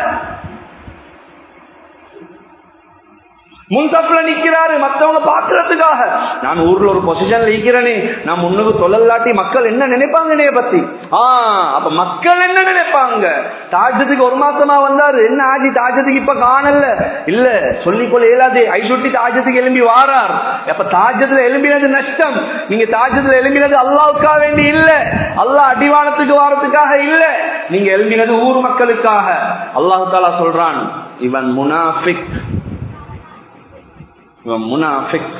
முன்சப்ல நிக்கிறாரு மத்தவங்க பாக்குறதுக்காக நான் ஊர்ல ஒரு பொசிஷன்ல இருக்கிறேனே நான் முன்னுக்கு தொழிலாட்டி மக்கள் என்ன நினைப்பாங்க என்னைய பத்தி ஆஹ் அப்ப மக்கள் என்ன நினைப்பாங்க தாஜத்துக்கு ஒரு மாசமா வந்தாரு என்ன ஆச்சு தாஜத்துக்கு இப்ப காணல இல்ல சொல்லிக்கொள்ள இயலாது ஐசுட்டி தாஜத்துக்கு எலும்பி வாரார் அப்ப தாஜத்துல எலும்பினது நஷ்டம் நீங்க தாஜத்துல எலும்பினது அல்லாவுக்காக வேண்டி இல்ல அல்லாஹ் அடிவானத்துக்கு வாரத்துக்காக இல்ல நீங்க எலும்பினது ஊர் மக்களுக்காக அல்லாஹு தாலா சொல்றான் இவன் முனாஃபிக் இவன் முனாஃபிக்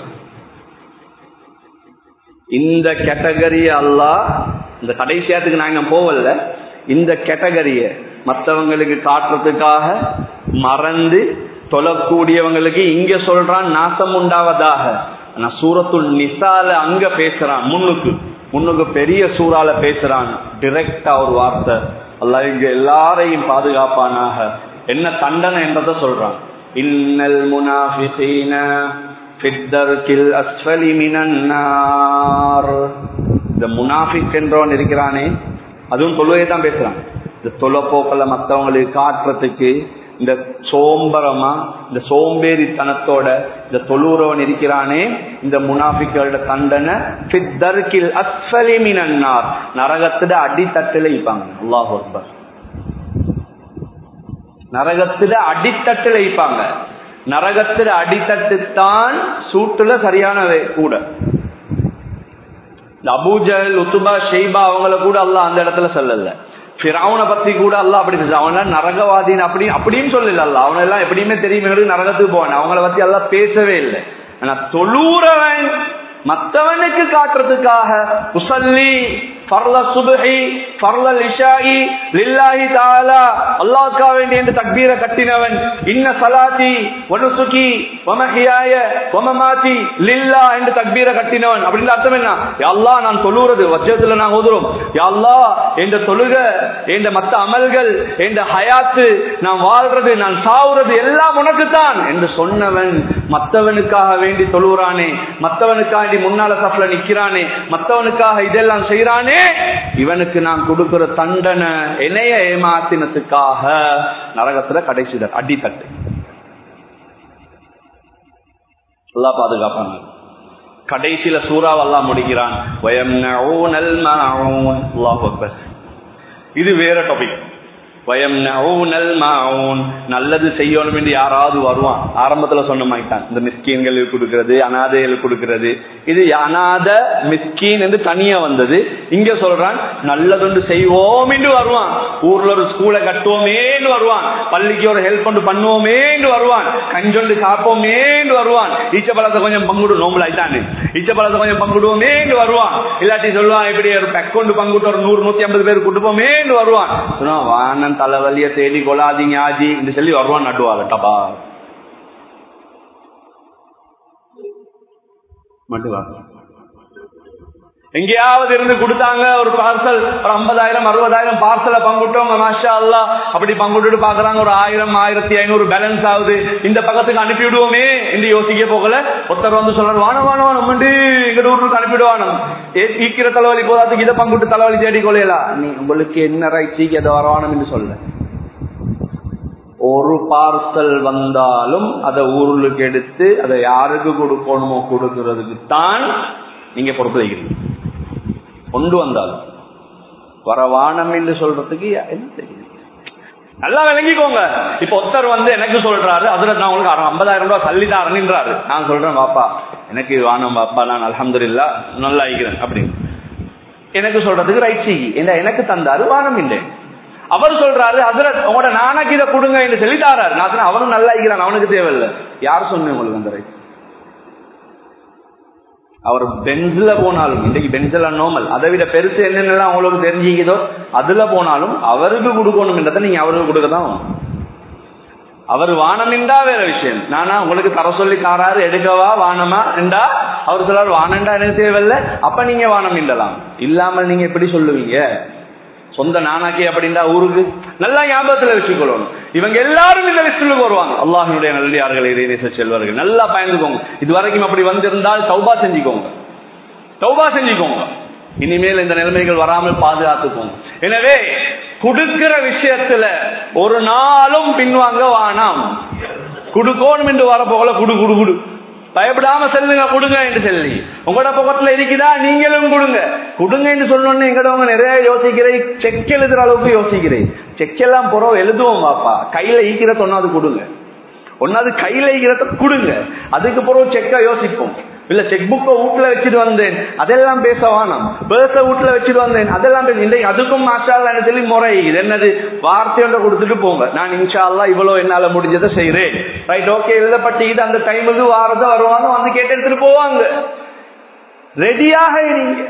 இந்த கேட்டகரிய அல்லாஹ் இந்த கடைசியாத்துக்கு நாங்க போவல இந்த கேட்டகரிய மற்றவங்களுக்கு காட்டுறதுக்காக மறந்து தொழக்கூடியவங்களுக்கு இங்க சொல்றான் நாசம் உண்டாவதாக ஆனா சூரத்துள் நிசால அங்க பேசுறான் முன்னுக்கு முன்னுக்கு பெரிய சூறால பேசுறான் டிரெக்டா ஒரு வார்த்தை அல்ல இங்க எல்லாரையும் பாதுகாப்பானாக என்ன தண்டனை என்றத சொல்றான் இன்னல் முனாஃபிகீன ஃபித்தர்கில் அஸ்ஃபலி மினன் நார் இந்த முனாஃபிக் என்றவன் இருக்கிறானே அதுவும் தொழுகையை தான் பேசுறான் இந்த தொலைப்போக்கல மற்றவங்களுக்கு காட்டுறதுக்கு இந்த சோம்பரமா இந்த சோம்பேறித்தனத்தோட இந்த தொழுறவன் இருக்கிறானே இந்த முனாஃபிக்களோட தண்டனை ஃபித்தர்கில் அஸ்ஃபலி மினன் நார் நரகத்துல அடித்தட்டுல இருப்பாங்க அல்லாஹ் அக்பர் நரகத்துல அடித்தட்டுல வைப்பாங்க நரகத்துல அடித்தட்டு தான் சூட்டுல சரியான கூட இந்த அபூஜல் உத்துபா ஷெய்பா அவங்கள கூட அல்ல அந்த இடத்துல சொல்லல பிராவனை பத்தி கூட அல்ல அப்படி அவன நரகவாதின்னு அப்படி அப்படின்னு சொல்லல அல்ல அவன எல்லாம் எப்படியுமே தெரியும் நரகத்துக்கு போவான் அவங்கள பத்தி எல்லாம் பேசவே இல்லை ஆனா தொழுறவன் மத்தவனுக்கு காட்டுறதுக்காக உசல்லி ஃபர்ல சுபஹி ஃபர்ல இஷாயி லில்லாஹி தஆலா அல்லாஹ்க்காக வேண்டி என்று தக்பீர கட்டினவன் இன்ன சலாத்தி வனுசுகி வமஹியாய வமமாத்தி லில்லா என்று தக்பீர கட்டினவன் அப்படின்னு அர்த்தம் என்ன யா அல்லாஹ் நான் தொழுகிறது வஜ்ஜத்துல நான் ஓதுறோம் யா அல்லாஹ் என்ற தொழுக என்ற மத்த அமல்கள் என்ற ஹயாத்து நான் வாழ்றது நான் சாவுறது எல்லாம் உனக்கு தான் என்று சொன்னவன் மத்தவனுக்காக வேண்டி தொழுகிறானே மத்தவனுக்காக வேண்டி முன்னால சஃப்ல நிக்கிறானே மத்தவனுக்காக இதெல்லாம் செய்யறானே இவனுக்கு நான் கொடுக்கிற தண்டனை இணைய ஏமாத்தினத்துக்காக நரகத்துல கடைசிதர் அடித்தட்டு எல்லாம் பாதுகாப்பாங்க கடைசியில சூறாவெல்லாம் முடிக்கிறான் வயம்னஊனல் மஊன் அல்லாஹ் அக்பர் இது வேற டாபிக் வயம்னஊனல் மஊன் நல்லது செய்யணும் என்று யாராவது வருவான் ஆரம்பத்துல சொன்ன மாதிரி தான் இந்த மிஸ்கீன்களுக்கு கொடுக்கிறது அனாதைகளுக்கு கொடுக்கிறது இது அனாத மிஸ்கீன் என்று தனியா வந்தது இங்க சொல்றான் நல்லதொன்று செய்வோம் என்று வருவான் ஊர்ல ஒரு ஸ்கூலை கட்டுவோமேன்னு வருவான் பள்ளிக்கு ஒரு ஹெல்ப் பண்ணு பண்ணுவோமேன்னு வருவான் கஞ்சொண்டு காப்போமேன்னு வருவான் ஈச்ச பழத்தை கொஞ்சம் பங்குடு நோம்பல் ஆயிட்டானு ஈச்ச பழத்தை கொஞ்சம் பங்குடுவோமேன்னு வருவான் இல்லாட்டி சொல்லுவான் இப்படி ஒரு அக்கௌண்ட் பங்குட்டு ஒரு நூறு நூத்தி ஐம்பது பேர் கொடுப்போமேன்னு வருவான் சொல்லுவான் வானன் தலைவலிய தேடி கொலாதீங்க ஆஜி என்று சொல்லி வருவான் நட்டுவாங்க டபா மட்டுவா எங்கேயாவது இருந்து கொடுத்தாங்க ஒரு பார்சல் ஒரு ஐம்பதாயிரம் அறுபதாயிரம் பார்சலை பங்குட்டோம் மாஷா அல்லா அப்படி பங்குட்டு பாக்குறாங்க ஒரு ஆயிரம் ஆயிரத்தி ஐநூறு பேலன்ஸ் ஆகுது இந்த பக்கத்துக்கு அனுப்பி விடுவோமே என்று யோசிக்க போகல ஒருத்தர் வந்து சொல்றாரு வானம் வானம் வானம் எங்க ஊருக்கு அனுப்பிடுவானோ ஈக்கிற தலைவலி போதாதுக்கு இதை பங்குட்டு தலைவலி தேடி கொள்ளையலா நீ உங்களுக்கு என்ன ரைட் அதை வரவானம் என்று சொல்ல ஒரு பார்சல் வந்தாலும் அதை ஊருக்கு எடுத்து அதை யாருக்கு கொடுக்கணுமோ கொடுக்கறதுக்கு தான் நீங்க பொறுப்பு வைக்கிறீங்க கொண்டு வந்தாலும் வரவானம் என்று சொல்றதுக்கு என்ன தெரியும் நல்லா விளங்கிக்கோங்க இப்ப ஒருத்தர் வந்து எனக்கு சொல்றாரு அதுல நான் உங்களுக்கு ஐம்பதாயிரம் ரூபாய் சல்லிதாரன்ன்றாரு நான் சொல்றேன் பாப்பா எனக்கு வானம் பாப்பா நான் அலமதுல்லா நல்லா ஆகிக்கிறேன் அப்படின்னு எனக்கு சொல்றதுக்கு ரைட் செய்ய எனக்கு தந்தாரு வானம் இல்லை அவர் சொல்றாரு அதுல உங்களோட நானக்கு இதை கொடுங்க என்று சொல்லி தாராரு நான் அவனும் நல்லா இருக்கிறான் அவனுக்கு தேவையில்லை யார் சொன்னேன் உங்களுக்கு அந்த ரைட் அவர் பென்ஸ்ல போனாலும் இன்னைக்கு பென்சில் நோமல் அதை விட பெருசு என்னென்னலாம் அவங்களுக்கு தெரிஞ்சுக்கிதோ அதுல போனாலும் அவருக்கு கொடுக்கணும் என்றதை நீங்க அவருக்கு கொடுக்க தான் அவர் வானம் என்றா வேற விஷயம் நானா உங்களுக்கு தர சொல்லி தாராரு எடுக்கவா வானமா என்றா அவர் சொல்றாரு வானண்டா எனக்கு தேவையில்ல அப்ப நீங்க வானம் என்றலாம் இல்லாமல் நீங்க எப்படி சொல்லுவீங்க சொந்த நானாக்கி அப்படின்னா ஊருக்கு நல்லா ஞாபகத்துல வச்சுக்கொள்ளணும் இவங்க எல்லாரும் இந்த லிஸ்டுக்கு வருவாங்க அல்லாஹினுடைய நல்லியார்கள் இறைநேச செல்வார்கள் நல்லா பயந்துக்கோங்க இது வரைக்கும் அப்படி வந்திருந்தால் சௌபா செஞ்சுக்கோங்க சௌபா செஞ்சுக்கோங்க இனிமேல் இந்த நிலைமைகள் வராமல் பாதுகாத்துக்கோங்க எனவே கொடுக்கிற விஷயத்துல ஒரு நாளும் பின்வாங்க வானாம் குடுக்கணும் என்று வரப்போகல குடு குடு குடு பயப்படாம செல்லுங்க கொடுங்க என்று சொல்லி உங்களோட பக்கத்துல இருக்குதா நீங்களும் கொடுங்க கொடுங்க என்று சொன்னோன்னு எங்கடவங்க நிறைய யோசிக்கிறேன் செக் எழுதுற அளவுக்கு யோசிக்கிறேன் செக் எல்லாம் புறம் எழுதுவோம் பாப்பா கையில ஈக்கிற ஒன்னாவது கொடுங்க ஒன்னாவது கையில ஈக்கிறத கொடுங்க அதுக்கு பிறகு செக்கா யோசிப்போம் இல்ல செக் புக்கை வீட்டுல வச்சுட்டு வந்தேன் அதெல்லாம் பேச வேணாம் பேச வீட்டுல வச்சுட்டு வந்தேன் அதெல்லாம் பேச இன்றைக்கு அதுக்கும் மாற்றால் சொல்லி முறை இது என்னது வார்த்தையோட கொடுத்துட்டு போங்க நான் இன்ஷா அல்லா இவ்வளவு என்னால முடிஞ்சதை செய்யறேன் ரைட் ஓகே எழுதப்பட்டு இது அந்த டைமுக்கு வாரத்தை வருவாங்க வந்து கேட்டு எடுத்துட்டு போவாங்க ரெடியாக இருங்க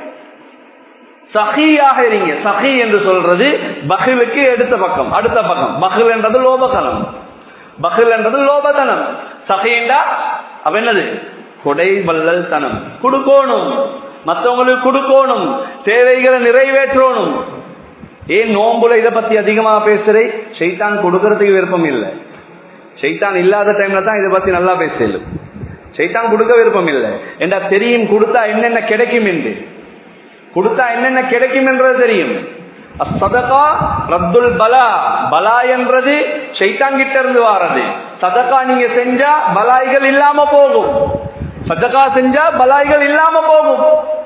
சகியாக இருங்க சகி என்று சொல்றது பகிலுக்கு எடுத்த பக்கம் அடுத்த பக்கம் பகில் என்றது லோபகலம் பகில் என்றது லோபதனம் சகைண்டா அப்ப என்னது கொடை வல்லல் தனம் கொடுக்கணும் மற்றவங்களுக்கு கொடுக்கணும் தேவைகளை நிறைவேற்றணும் ஏன் நோம்புல இதை பத்தி அதிகமா பேசுறேன் செய்தான் கொடுக்கறதுக்கு விருப்பம் இல்லை செய்தான் இல்லாத டைம்ல தான் இதை பத்தி நல்லா பேசலும் செய்தான் கொடுக்க விருப்பம் இல்லை என்றா தெரியும் கொடுத்தா என்னென்ன கிடைக்கும் என்று கொடுத்தா என்னென்ன கிடைக்கும் என்றது தெரியும் சதகா ரத்துல் பலா பலா என்றது சைத்தாங்கிட்ட இருந்து வாரது சதகா நீங்க செஞ்சா பலாய்கள் இல்லாம போகும் சதகா செஞ்சா பலாய்கள் இல்லாம போகும்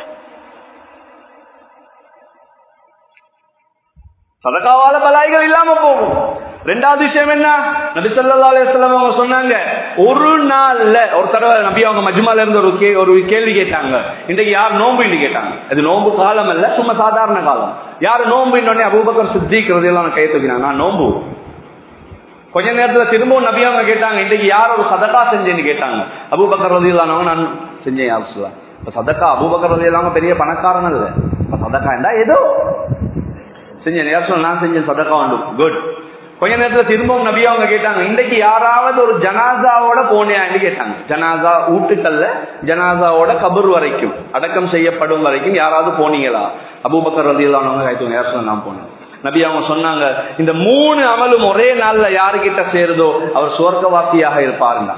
சதகாவால பலாய்கள் இல்லாம போகும் ரெண்டாவது விஷயம் என்ன நபி சொல்லா அலிஸ்லாம் அவங்க சொன்னாங்க ஒரு நாள்ல ஒரு தடவை நபி அவங்க மஜ்மால இருந்து ஒரு கே ஒரு கேள்வி கேட்டாங்க இன்றைக்கு யார் நோம்பு என்று கேட்டாங்க அது நோம்பு காலம் அல்ல சும்மா சாதாரண காலம் யாரு நோம்பு உடனே அபூபக்கர் சித்திக்கிறது எல்லாம் கை தூக்கினாங்க நான் நோம்பு கொஞ்ச நேரத்துல திரும்பவும் நபி அவங்க கேட்டாங்க இன்றைக்கு யார் ஒரு சதகா செஞ்சேன்னு கேட்டாங்க அபூபக்கர் ரதியிலானவங்க நான் செஞ்சேன் யார் சொல்லலாம் இப்ப சதக்கா அபூபக்கர் இல்லாம பெரிய பணக்காரன் இல்ல இப்ப சதக்கா இருந்தா ஏதோ செஞ்சேன் யார் நான் செஞ்சேன் சதக்கா உண்டு குட் கொஞ்ச நேரத்துல திரும்பவும் நபி அவங்க கேட்டாங்க இன்றைக்கு யாராவது ஒரு ஜனாசாவோட போனியான்னு கேட்டாங்க ஜனாசா ஊட்டுக்கல்ல ஜனாசாவோட கபர் வரைக்கும் அடக்கம் செய்யப்படும் வரைக்கும் யாராவது போனீங்களா அபூபக்கர் ரதியில்லானவங்க கைத்துவங்க யார் சொன்ன நான் போனேன் நபி அவங்க சொன்னாங்க இந்த மூணு அமலும் ஒரே நாள்ல யாருகிட்ட சேருதோ அவர் சுவர்க்கவாசியாக இருப்பாருன்னா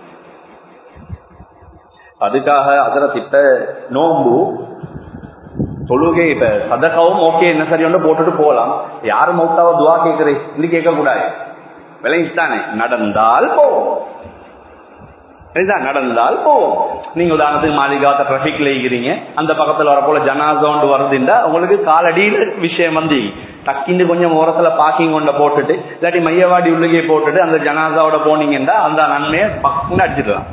அதுக்காக அதரத் இப்ப நோம்பு தொழுகை இப்ப சதக்காவும் ஓகே என்ன சரி ஒன்று போட்டுட்டு போகலாம் யாரு மௌத்தாவ துவா கேட்கிறேன் இது கேட்க கூடாது விளைஞ்சுதானே நடந்தால் போவோம் சரிதான் நடந்தால் போவோம் நீங்க உதாரணத்துக்கு மாளிகாத்த டிராபிக்ல இருக்கிறீங்க அந்த பக்கத்துல வர போல ஜனாசோண்டு வருதுண்டா உங்களுக்கு காலடியில் விஷயம் வந்து டக்கின்னு கொஞ்சம் ஓரத்துல பாக்கிங் கொண்ட போட்டுட்டு இல்லாட்டி மையவாடி உள்ளுகே போட்டுட்டு அந்த ஜனாசாவோட போனீங்கன்னா அந்த நன்மையை பக்கம் அடிச்சிடலாம்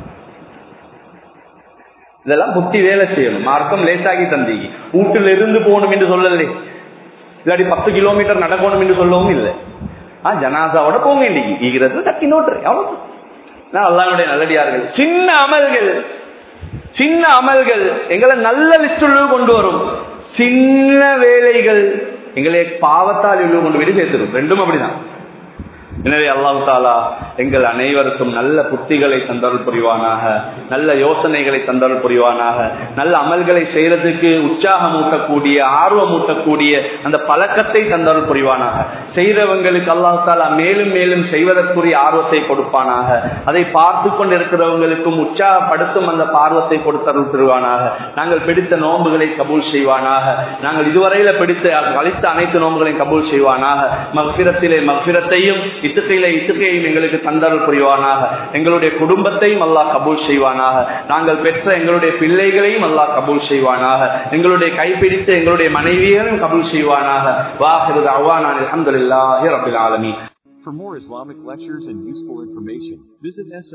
இதெல்லாம் புத்தி வேலை செய்யணும் மார்க்கம் லேசாகி தந்தீங்க வீட்டுல இருந்து போகணும் என்று சொல்லலே இல்லாட்டி பத்து கிலோமீட்டர் நடக்கணும் என்று சொல்லவும் இல்லை ஆ ஜனாசாவோட போங்க இன்னைக்கு ஈகிறது தட்டி நோட்டு அவ்வளவு அல்லாவுடைய நல்லடியார்கள் சின்ன அமல்கள் சின்ன அமல்கள் எங்களை நல்ல லிஸ்டுள்ள கொண்டு வரும் சின்ன வேலைகள் எங்களை பாவத்தால் உள்ள கொண்டு போய் சேர்த்துடும் ரெண்டும் அப்படிதான் எனவே அல்லாஹு தாலா எங்கள் அனைவருக்கும் நல்ல புத்திகளை தந்தருள் புரிவானாக நல்ல யோசனைகளை தந்தருள் புரிவானாக நல்ல அமல்களை செய்யறதுக்கு உற்சாகம் ஊட்டக்கூடிய ஆர்வம் ஊட்டக்கூடிய அந்த பழக்கத்தை தந்தருள் புரிவானாக செய்யறவங்களுக்கு அல்லாஹு தாலா மேலும் மேலும் செய்வதற்குரிய ஆர்வத்தை கொடுப்பானாக அதை பார்த்து கொண்டிருக்கிறவங்களுக்கும் உற்சாகப்படுத்தும் அந்த பார்வத்தை கொடுத்தருள் புரிவானாக நாங்கள் பிடித்த நோன்புகளை கபூல் செய்வானாக நாங்கள் இதுவரையில பிடித்த அளித்த அனைத்து நோன்புகளையும் கபூல் செய்வானாக மக்பிரத்திலே மக்பிரத்தையும் இத்துக்கையில இத்துக்கையும் எங்களுக்கு தந்தருள் புரிவானாக எங்களுடைய குடும்பத்தையும் அல்லாஹ் கபூல் செய்வானாக நாங்கள் பெற்ற எங்களுடைய பிள்ளைகளையும் அல்லாஹ் கபூல் செய்வானாக எங்களுடைய கைப்பிடித்து எங்களுடைய மனைவியையும் கபூல் செய்வானாக வாஹிருது அவ்வானான் அலமதுல்லாஹி ரபில் ஆலமீன் For more Islamic lectures and useful information, visit